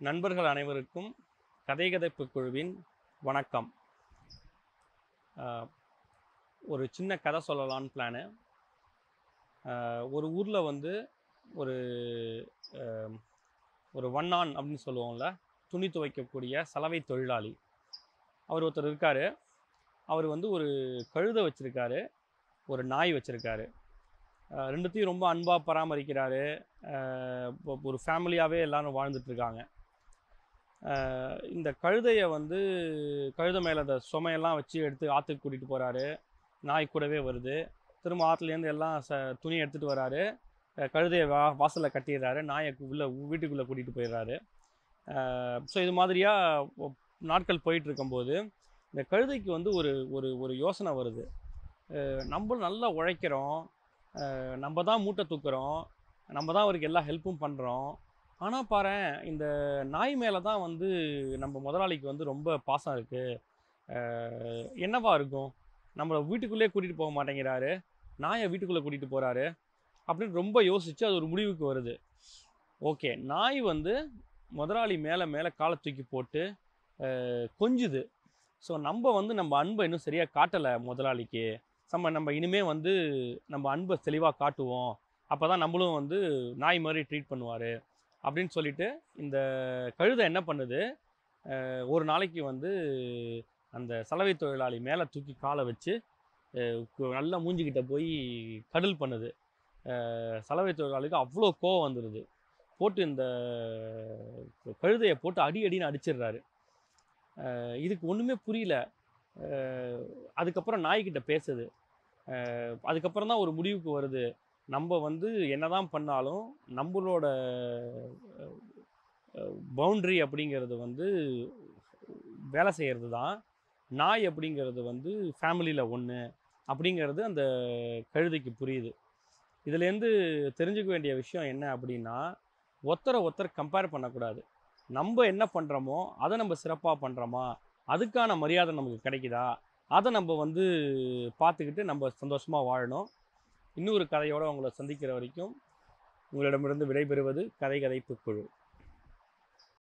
நண்பர்கள் அனைவருக்கும் கதை கதைப்பு குழுவின் வணக்கம் ஆஹ், ஒரு சின்ன கதை சொல்லலான்னு பிளானு ஒரு ஊரில் வந்து ஒரு ஆஹ், ஒரு வண்ணான் அப்படின்னு சொல்லுவோம்ல துணி துவைக்கக்கூடிய சலவை தொழிலாளி அவர் ஒருத்தர் இருக்கார் அவர் வந்து ஒரு கழுதை வச்சுருக்காரு ஒரு நாய் வச்சுருக்காரு ரெண்டுத்தையும் ரொம்ப அன்பாக பராமரிக்கிறாரு ஆஹ், இப்போ ஒரு ஃபேமிலியாகவே எல்லாரும் வாழ்ந்துட்டுருக்காங்க இந்த கழுதையை வந்து கழுதை மேலே அந்த சுமையெல்லாம் வச்சு எடுத்து ஆற்றுக்கு கூட்டிகிட்டு போகிறாரு நாய் கூடவே வருது திரும்ப ஆற்றுலேருந்து எல்லாம் ச துணி எடுத்துகிட்டு வராரு அஹ் கழுதையை வா வாசலில் கட்டிடுறாரு நாயை உள்ள வீட்டுக்குள்ளே கூட்டிகிட்டு போயிடுறாரு ஸோ இது மாதிரியாக நாட்கள் போயிட்டு இருக்கும்போது இந்த கழுதைக்கு வந்து ஒரு ஒரு ஒரு யோசனை வருது அஹ் நம்மளும் நல்லா உழைக்கிறோம் அஹ் நம்ம தான் மூட்டை தூக்குறோம் நம்ம தான் அவருக்கு எல்லா ஹெல்ப்பும் பண்ணுறோம் ஆனால் பாரேன் இந்த நாய் மேலே தான் வந்து நம்ம முதலாளிக்கு வந்து ரொம்ப பாசம் இருக்குது என்னவா இருக்கும் நம்மளை வீட்டுக்குள்ளே கூட்டிகிட்டு போக மாட்டேங்கிறாரு நாயை வீட்டுக்குள்ளே கூட்டிகிட்டு போகிறாரு அப்படின்னு ரொம்ப யோசித்து அது ஒரு முடிவுக்கு வருது ஓகே நாய் வந்து முதலாளி மேலே மேலே காலை தூக்கி போட்டு அஹ், கொஞ்சுது ஸோ நம்ம வந்து நம்ம அன்பை இன்னும் சரியாக காட்டலை முதலாளிக்கு நம்ம நம்ம இனிமே வந்து நம்ம அன்பை தெளிவாக காட்டுவோம் அப்போ தான் நம்மளும் வந்து நாய் மாதிரி ட்ரீட் பண்ணுவார் அப்படின்னு சொல்லிட்டு இந்த கழுதை என்ன பண்ணுது அஹ், ஒரு நாளைக்கு வந்து அந்த சலவை தொழிலாளி மேலே தூக்கி காலை வச்சு அஹ், கு- நல்லா மூஞ்சிக்கிட்ட போய் கடல் பண்ணுது அஹ், சலவை தொழிலாளிக்கு அவ்வளோ கோவம் வந்துடுது போட்டு இந்த கழுதையை போட்டு அடி அடின்னு அடிச்சிடுறாரு அஹ், இதுக்கு ஒன்றுமே புரியல அஹ், அதுக்கப்புறம் நாய்கிட்ட பேசுது அஹ், அதுக்கப்புறம் தான் ஒரு முடிவுக்கு வருது நம்ம வந்து என்னதான் பண்ணாலும் நம்மளோட பவுண்ட்ரி அப்படிங்கிறது வந்து வேலை செய்கிறது தான் நாய் அப்படிங்கிறது வந்து ஃபேமிலியில் ஒன்று அப்படிங்கிறது அந்த கழுதைக்கு புரியுது இதுலேருந்து தெரிஞ்சுக்க வேண்டிய விஷயம் என்ன அப்படின்னா ஒருத்தரை ஒருத்தர் கம்பேர் பண்ணக்கூடாது நம்ம என்ன பண்ணுறோமோ அதை நம்ம சிறப்பாக பண்ணுறோமா அதுக்கான மரியாதை நமக்கு கிடைக்குதா அதை நம்ம வந்து பார்த்துக்கிட்டு நம்ம சந்தோஷமாக வாழணும் இன்னொரு கதையோடு உங்களை சந்திக்கிற வரைக்கும் உங்களிடமிருந்து விடைபெறுவது கதை கதைப்பு குழு